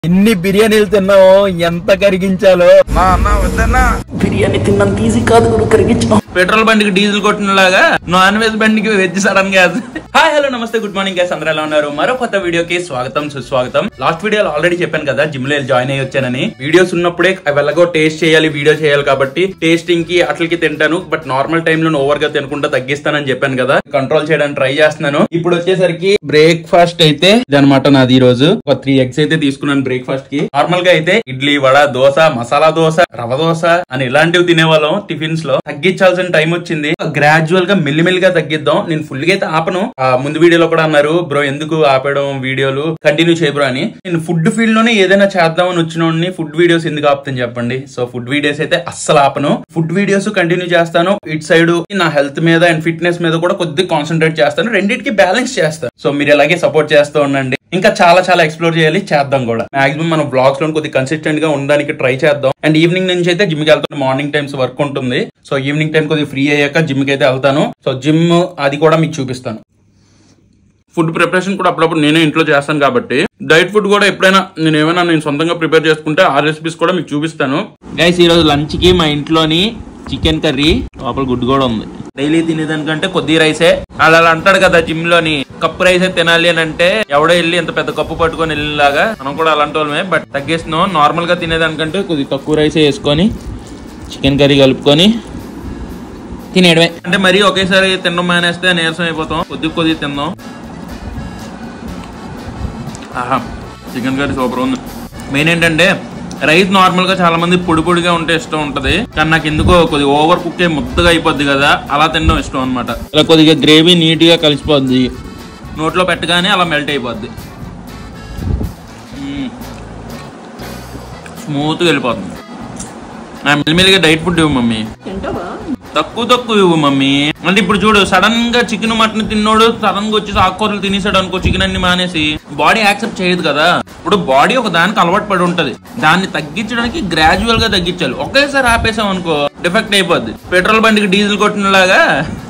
ఎన్ని బిర్యానీలు తిన్నామో ఎంత కరిగించాలో నా అన్న వద్దన్నా బిర్యానీ తిన్నంత ఈజీ కాదు గురు కరిగించడం పెట్రోల్ బండికి డీజిల్ కొట్టినలాగా నాన్ వెజ్ బండికి veg sudden gas hi hello నమస్తే గుడ్ మార్నింగ్ గ్యాస్ అందరూ ఎలా ఉన్నారు మరో కొత్త వీడియోకి స్వాగతం సుస్వాగతం లాస్ట్ వీడియోలో ఆల్రెడీ చెప్పాను కదా జిమ్ లో జాయిన్ అయ్యి వచ్చానని వీడియోస్ ఉన్నప్పుడే అవి ఎలాగో టేస్ట్ చేయాలి వీడియో చేయాలి కాబట్టి టేస్టింగ్ కి అట్లకి తింటాను బట్ నార్మల్ టైమ్ లో ఓవర్ గా తినకుండా తగ్గిస్తానని చెప్పాను కదా కంట్రోల్ చేయడానికి ట్రై చేస్తున్నాను ఇప్పుడు వచ్చేసరికి బ్రేక్ఫాస్ట్ అయితే ఇదనమాట నాది ఈ రోజు ఒక త్రీ ఎగ్స్ అయితే తీసుకున్నాను బ్రేక్ఫాస్ట్ కి నార్మల్ గా అయితే ఇడ్లీ వడ దోశ మసాలా దోశ రవ దోశ అని ఇలాంటివి తినేవాళ్ళం టిఫిన్స్ లో తగ్గించాల్సిన టైం వచ్చింది గ్రాడ్యువల్ గా మెల్లిమెల్లిగా తగ్గిద్దాం నేను ఫుల్ గా అయితే ఆపను ఆ ముందు వీడియోలో కూడా అన్నారు బ్రో ఎందుకు ఆపేయడం వీడియోలు కంటిన్యూ చేయబ్రో అని నేను ఫుడ్ ఫీల్డ్ లోనే ఏదైనా చేద్దామని వచ్చిన ఫుడ్ వీడియోస్ ఎందుకు ఆపుతాను చెప్పండి సో ఫుడ్ వీడియోస్ అయితే అస్సలు ఆపను ఫుడ్ వీడియోస్ కంటిన్యూ చేస్తాను ఇటు సైడ్ నా హెల్త్ మీద అండ్ ఫిట్నెస్ మీద కూడా కొద్దిగా కాన్సన్ట్రేట్ చేస్తాను రెండింటికి బ్యాలెన్స్ చేస్తాను సో మీరు ఇలాగే సపోర్ట్ చేస్తూ ఉండండి ఇంకా చాలా చాలా ఎక్స్ప్లోర్ చేయాలి చేద్దాం కూడా మాక్సిమం మనం బ్లాగ్స్ లో కొద్దిగా కన్సిస్టెంట్ గా ఉండడానికి ట్రై చేద్దాం అండ్ ఈవినింగ్ నుంచి అయితే జిమ్ కి వెళ్తాను మార్నింగ్ టైమ్స్ వర్క్ ఉంటుంది సో ఈవినింగ్ టైం కొద్దిగా ఫ్రీ అయ్యాక జిమ్ కి అయితే వెళ్తాను సో జిమ్ అది కూడా మీకు చూపిస్తాను ఫుడ్ ప్రిపరేషన్ కూడా అప్పుడప్పుడు నేనే ఇంట్లో చేస్తాను కాబట్టి డైట్ ఫుడ్ కూడా ఎప్పుడైనా నేను ఏమైనా నేను సొంతంగా ప్రిపేర్ చేసుకుంటే ఆ రెసిపీస్ కూడా మీకు చూపిస్తాను గైస్ ఈ రోజు లంచ్ కి మా ఇంట్లోని చికెన్ కర్రీ లోపల గుడ్డు కూడా ఉంది డైలీ తినేదానికంటే కొద్ది రైసే అలా అలా అంటాడు కదా జిమ్ లోని కప్పు రైసే తినాలి అని అంటే ఎవడో వెళ్ళి ఇంత పెద్ద కప్పు పట్టుకొని వెళ్ళిలాగా మనం కూడా అలాంటి వాళ్ళమే బట్ తగ్గేస్తున్నాం నార్మల్ గా తినేదానికంటే కొద్ది తక్కువ రైసే వేసుకొని చికెన్ కర్రీ కలుపుకొని తినేయడమే అంటే మరీ ఒకేసారి తినడం మానేస్తే నీరసం అయిపోతాం కొద్ది కొద్ది తిందాం ఆహా చికెన్ కర్రీ సూపర్ ఉంది మెయిన్ ఏంటంటే రైస్ నార్మల్ గా చాలా మంది పొడి పొడిగా ఉంటే ఇష్టం ఉంటది కానీ నాకు ఎందుకో కొద్దిగా ఓవర్ కుక్ అయి ముద్దగా అయిపోద్ది కదా అలా తినడం ఇష్టం అనమాట ఇలా కొద్దిగా గ్రేవీ నీట్ గా కలిసిపోద్ది నోట్లో పెట్టగానే అలా మెల్ట్ అయిపోద్ది స్మూత్గా వెళ్ళిపోతుంది నా మెల్లిమెల్లిగా డైట్ ఫుడ్ ఇవ్వు మమ్మీ తక్కువ తక్కువ ఇవ్వు మమ్మీ అంటే ఇప్పుడు చూడు సడన్ గా చికెన్ మటన్ తిన్నోడు సడన్ గా వచ్చేసి ఆకుకూరలు తినేసాడు అనుకో చికెన్ అన్ని మానేసి బాడీ యాక్సెప్ట్ చేయదు కదా ఇప్పుడు బాడీ ఒక దానికి అలవాటు పడి ఉంటది దాన్ని తగ్గించడానికి గ్రాడ్యువల్ గా తగ్గించాలి ఒకేసారి ఆపేసాం అనుకో డిఫెక్ట్ అయిపోద్ది పెట్రోల్ బండికి డీజిల్ కొట్టినలాగా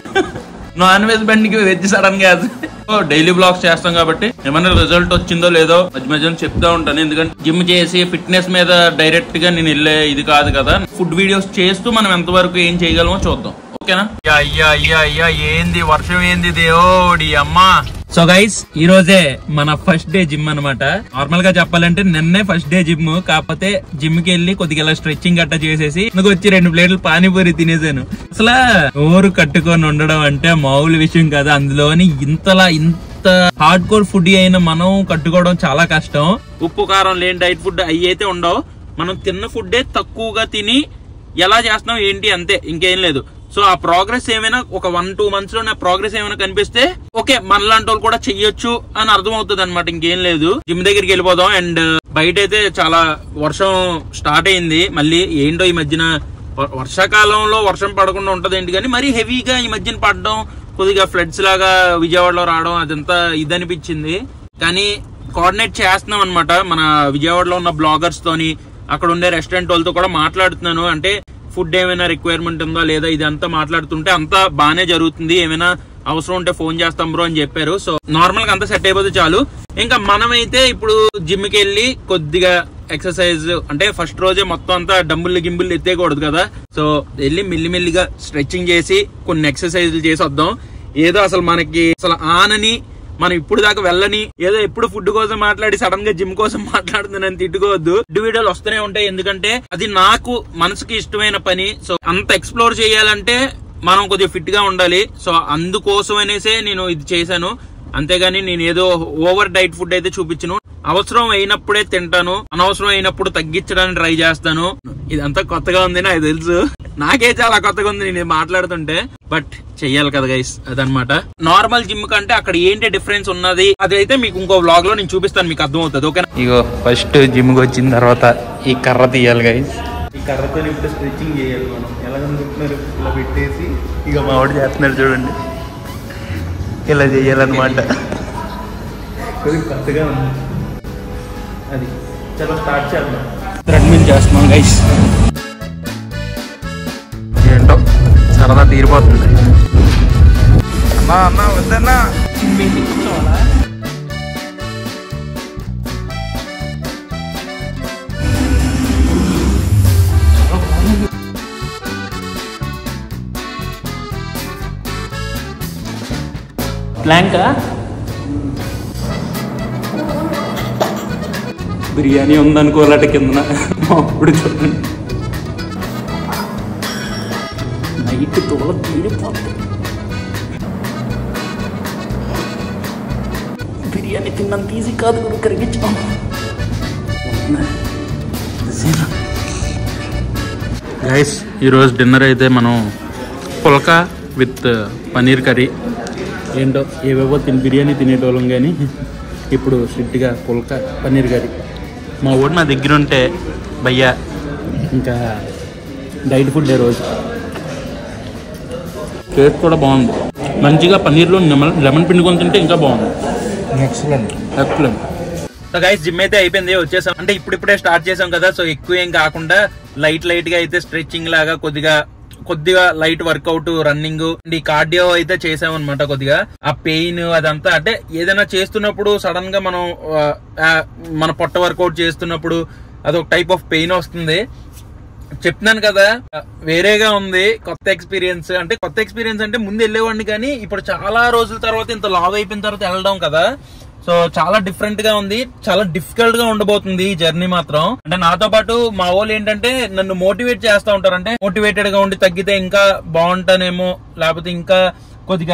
నాన్ వెజ్ బండికి వెజ్ సడన్ గా డైలీ బ్లాగ్స్ చేస్తాం కాబట్టి ఏమైనా రిజల్ట్ వచ్చిందో లేదో మధ్య మధ్యలో చెప్తా ఉంటాను ఎందుకంటే జిమ్ చేసి ఫిట్నెస్ మీద డైరెక్ట్ గా నేను వెళ్ళే ఇది కాదు కదా ఫుడ్ వీడియోస్ చేస్తూ మనం ఎంతవరకు ఏం చేయగలమో చూద్దాం ఓకేనా అయ్యా అయ్యా అయ్యా అయ్యా ఏంది వర్షం ఏంది దేవుడి అమ్మా సో గైస్ ఈ రోజే మన ఫస్ట్ డే జిమ్ అన్నమాట నార్మల్ గా చెప్పాలంటే నిన్నే ఫస్ట్ డే జిమ్ కాకపోతే జిమ్ కి వెళ్ళి కొద్దిగా ఇలా స్ట్రెచ్చింగ్ గట్టా చేసేసి నాకు వచ్చి రెండు ప్లేట్లు పానీపూరి తినేసాను అసలు నోరు కట్టుకొని ఉండడం అంటే మామూలు విషయం కాదు అందులోని ఇంతలా ఇంత హార్డ్ కోర్ ఫుడ్ అయిన మనం కట్టుకోవడం చాలా కష్టం ఉప్పు కారం లేని డైట్ ఫుడ్ అవి అయితే ఉండవు మనం తిన్న ఫుడ్డే తక్కువగా తిని ఎలా చేస్తున్నాం ఏంటి అంతే ఇంకేం లేదు సో ఆ ప్రోగ్రెస్ ఏమైనా ఒక వన్ టూ మంత్స్ లో నా ప్రోగ్రెస్ ఏమైనా కనిపిస్తే ఓకే మనలాంటి వాళ్ళు కూడా చెయ్యొచ్చు అని అర్థం అవుతుంది అనమాట ఇంకేం లేదు జిమ్ దగ్గరికి వెళ్ళిపోదాం అండ్ బయట అయితే చాలా వర్షం స్టార్ట్ అయింది మళ్ళీ ఏంటో ఈ మధ్యన వ- వర్షాకాలంలో వర్షం పడకుండా ఉంటది ఏంటి కానీ మరీ హెవీగా ఈ మధ్యన పడడం కొద్దిగా ఫ్లడ్స్ లాగా విజయవాడలో రావడం అదంతా ఇది అనిపించింది కానీ కోఆర్డినేట్ చేస్తున్నాం అనమాట మన విజయవాడలో ఉన్న బ్లాగర్స్ తోని అక్కడ ఉండే రెస్టారెంట్ వాళ్ళతో కూడా మాట్లాడుతున్నాను అంటే ఫుడ్ ఏమైనా రిక్వైర్మెంట్ ఉందా లేదా ఇదంతా మాట్లాడుతుంటే అంతా బానే జరుగుతుంది ఏమైనా అవసరం ఉంటే ఫోన్ చేస్తాం బ్రో అని చెప్పారు సో నార్మల్ గా అంతా సెట్ అయిపోతే చాలు ఇంకా మనమైతే ఇప్పుడు జిమ్ కి వెళ్ళి కొద్దిగా ఎక్సర్సైజ్ అంటే ఫస్ట్ రోజే మొత్తం అంతా డంబుల్ గింబుల్ ఎత్తేయకూడదు కదా సో వెళ్ళి మెల్లిమెల్లిగా స్ట్రెచ్చింగ్ చేసి కొన్ని ఎక్సర్సైజ్లు చేసి వద్దాం ఏదో అసలు మనకి అసలు ఆనని మనం ఇప్పుడు దాకా వెళ్ళని ఏదో ఎప్పుడు ఫుడ్ కోసం మాట్లాడి సడన్ గా జిమ్ కోసం మాట్లాడుతుందని తిట్టుకోవద్దు ఫుడ్ వీడియోలు వస్తూనే ఉంటాయి ఎందుకంటే అది నాకు మనసుకి ఇష్టమైన పని సో అంత ఎక్స్ప్లోర్ చేయాలంటే మనం కొద్దిగా ఫిట్ గా ఉండాలి సో అందుకోసం అనేసే నేను ఇది చేశాను అంతేగాని నేను ఏదో ఓవర్ డైట్ ఫుడ్ అయితే చూపించను అవసరం అయినప్పుడే తింటాను అనవసరం అయినప్పుడు తగ్గించడానికి ట్రై చేస్తాను ఇదంతా కొత్తగా ఉంది నాకు తెలుసు నాకే చాలా కొత్తగా ఉంది నేను ఇది మాట్లాడుతుంటే బట్ చెయ్యాలి కదా గైస్ అదనమాట నార్మల్ జిమ్ కంటే అక్కడ ఏంటి డిఫరెన్స్ ఉన్నది అదైతే మీకు ఇంకో వ్లాగ్ లో నేను చూపిస్తాను మీకు అర్థం అవుతుంది ఓకేనా ఇగో ఫస్ట్ జిమ్ కి వచ్చిన తర్వాత ఈ కర్ర తీయాలి గైస్ ఈ కర్రతో ఇప్పుడు స్ట్రెచ్చింగ్ చేయాలి మనం ఎలా అనుకుంటున్నారు ఇలా పెట్టేసి ఇక మా వాడు చేస్తున్నాడు చూడండి ఇలా చేయాలన్నమాట కొద్దిగా కొత్తగా ఉంది అది చలో స్టార్ట్ చేద్దాం థ్రెడ్మిల్ చేస్తున్నాం గైస్ ఏంటో సరదా తీరిపోతుంది అన్నా అన్నా వద్దన్నా ప్లాంకా బిర్యానీ ఉందనుకోవాలట కింద మా అప్పుడు చూడండి నైట్ తోల తీరిపోతుంది బిర్యానీ తిన్నంత ఈజీ కాదు గురు కరిగించడం గైస్ ఈరోజు డిన్నర్ అయితే మనం పుల్కా విత్ పనీర్ కర్రీ ఏంటో ఏవేవో తిని బిర్యానీ తినేటోళ్ళం కానీ ఇప్పుడు స్ట్రిక్ట్గా పుల్కా పన్నీర్ కర్రీ మా ఊడు నా దగ్గర ఉంటే భయ్యా ఇంకా డైట్ ఫుడ్ రోజు టేస్ట్ కూడా బాగుంది మంచిగా పన్నీర్లో లెమన్ లెమన్ పిండుకొని తింటే ఇంకా బాగుంది excellent excellent so guys gym అయితే అయిపోయింది వచ్చేసాం అంటే ఇప్పుడిప్పుడే స్టార్ట్ చేసాం కదా సో ఎక్కువ ఏం కాకుండా లైట్ లైట్ గా అయితే స్ట్రెచ్చింగ్ లాగా కొద్దిగా కొద్దిగా లైట్ వర్కౌట్ రన్నింగ్ ఈ కార్డియో అయితే చేసాం అనమాట కొద్దిగా ఆ పెయిన్ అదంతా అంటే ఏదైనా చేస్తున్నప్పుడు సడన్ గా మనం ఆ, ఆ, మన పొట్ట వర్కౌట్ చేస్తున్నప్పుడు అదొక టైప్ ఆఫ్ పెయిన్ వస్తుంది చెప్తున్నాను కదా వేరేగా ఉంది కొత్త ఎక్స్పీరియన్స్ అంటే కొత్త ఎక్స్పీరియన్స్ అంటే ముందు వెళ్ళేవాడిని కానీ ఇప్పుడు చాలా రోజుల తర్వాత ఇంత లావ్ అయిపోయిన తర్వాత వెళ్ళడం కదా సో చాలా డిఫరెంట్ గా ఉంది చాలా డిఫికల్ట్ గా ఉండబోతుంది ఈ జర్నీ మాత్రం అంటే నాతో పాటు మా వాళ్ళు ఏంటంటే నన్ను మోటివేట్ చేస్తా ఉంటారు అంటే మోటివేటెడ్ గా ఉండి తగ్గితే ఇంకా బాగుంటానేమో లేకపోతే ఇంకా కొద్దిగా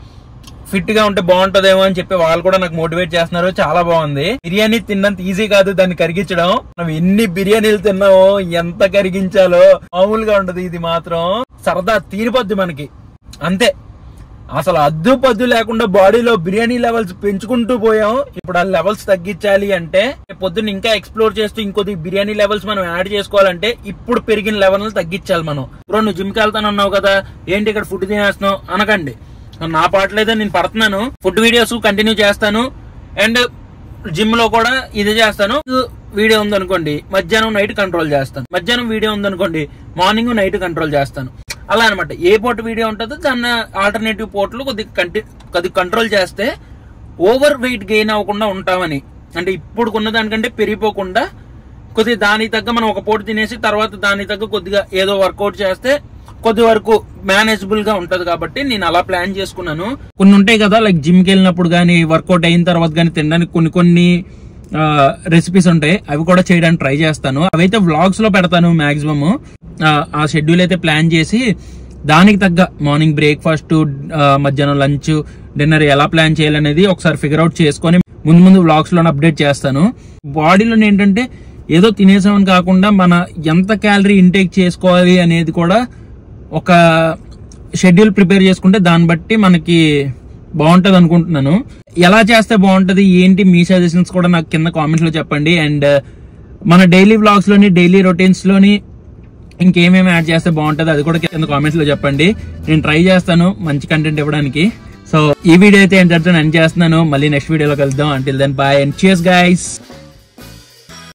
ఫిట్ గా ఉంటే బాగుంటదేమో అని చెప్పి వాళ్ళు కూడా నాకు మోటివేట్ చేస్తున్నారు చాలా బాగుంది బిర్యానీ తిన్నంత ఈజీ కాదు దాన్ని కరిగించడం మనం ఎన్ని బిర్యానీలు తిన్నామో ఎంత కరిగించాలో మామూలుగా ఉండదు ఇది మాత్రం సరదా తీరిపోద్ది మనకి అంతే అసలు అద్దు పద్దు లేకుండా బాడీలో బిర్యానీ లెవెల్స్ పెంచుకుంటూ పోయాం ఇప్పుడు ఆ లెవెల్స్ తగ్గించాలి అంటే పొద్దున్న ఇంకా ఎక్స్ప్లోర్ చేస్తూ ఇంకొద్ది బిర్యానీ లెవెల్స్ మనం యాడ్ చేసుకోవాలంటే ఇప్పుడు పెరిగిన లెవెల్ తగ్గించాలి మనం బ్రో నువ్వు జిమ్కి వెళ్తానన్నావు కదా ఏంటి ఇక్కడ ఫుడ్ తినేస్తున్నావు అనకండి నా పాటలేదో నేను పడుతున్నాను ఫుడ్ వీడియోస్ కంటిన్యూ చేస్తాను అండ్ జిమ్ లో కూడా ఇది చేస్తాను వీడియో ఉందనుకోండి మధ్యాహ్నం నైట్ కంట్రోల్ చేస్తాను మధ్యాహ్నం వీడియో ఉందనుకోండి మార్నింగ్ నైట్ కంట్రోల్ చేస్తాను అలా అనమాట ఏ పోర్ట్ వీడియో ఉంటుందో దాన్ని ఆల్టర్నేటివ్ పోర్ట్లు కొద్దిగా కంటి కొద్దిగా కంట్రోల్ చేస్తే ఓవర్ వెయిట్ గెయిన్ అవ్వకుండా ఉంటామని అంటే ఇప్పుడు ఉన్న దానికంటే పెరిగిపోకుండా కొద్దిగా దానికి తగ్గ మనం ఒక పూట తినేసి తర్వాత దానికి తగ్గ కొద్దిగా ఏదో వర్కౌట్ చేస్తే కొద్ది వరకు మేనేజబుల్ గా ఉంటది కాబట్టి నేను అలా ప్లాన్ చేసుకున్నాను కొన్ని ఉంటాయి కదా లైక్ జిమ్ కి వెళ్ళినప్పుడు కానీ వర్కౌట్ అయిన తర్వాత కానీ తినడానికి కొన్ని కొన్ని రెసిపీస్ ఉంటాయి అవి కూడా చేయడానికి ట్రై చేస్తాను అవైతే వ్లాగ్స్ లో పెడతాను మాక్సిమం ఆ షెడ్యూల్ అయితే ప్లాన్ చేసి దానికి తగ్గ మార్నింగ్ బ్రేక్ఫాస్ట్ మధ్యాహ్నం లంచ్ డిన్నర్ ఎలా ప్లాన్ చేయాలనేది ఒకసారి ఫిగర్ అవుట్ చేసుకొని ముందు ముందు వ్లాగ్స్ లో అప్డేట్ చేస్తాను బాడీలో ఏంటంటే ఏదో తినేసామని కాకుండా మన ఎంత క్యాలరీ ఇంటేక్ చేసుకోవాలి అనేది కూడా ఒక షెడ్యూల్ ప్రిపేర్ చేసుకుంటే దాన్ని బట్టి మనకి బాగుంటది అనుకుంటున్నాను ఎలా చేస్తే బాగుంటది ఏంటి మీ సజెషన్స్ కూడా నాకు కింద కామెంట్స్ లో చెప్పండి అండ్ మన డైలీ వ్లాగ్స్ లోని డైలీ రొటీన్స్ లోని ఇంకేమేమి యాడ్ చేస్తే బాగుంటుంది అది కూడా కింద కామెంట్స్ లో చెప్పండి నేను ట్రై చేస్తాను మంచి కంటెంట్ ఇవ్వడానికి సో ఈ వీడియో అయితే ఏంటంటే నేను చేస్తున్నాను మళ్ళీ నెక్స్ట్ వీడియోలో కలుద్దాం until then bye and cheers guys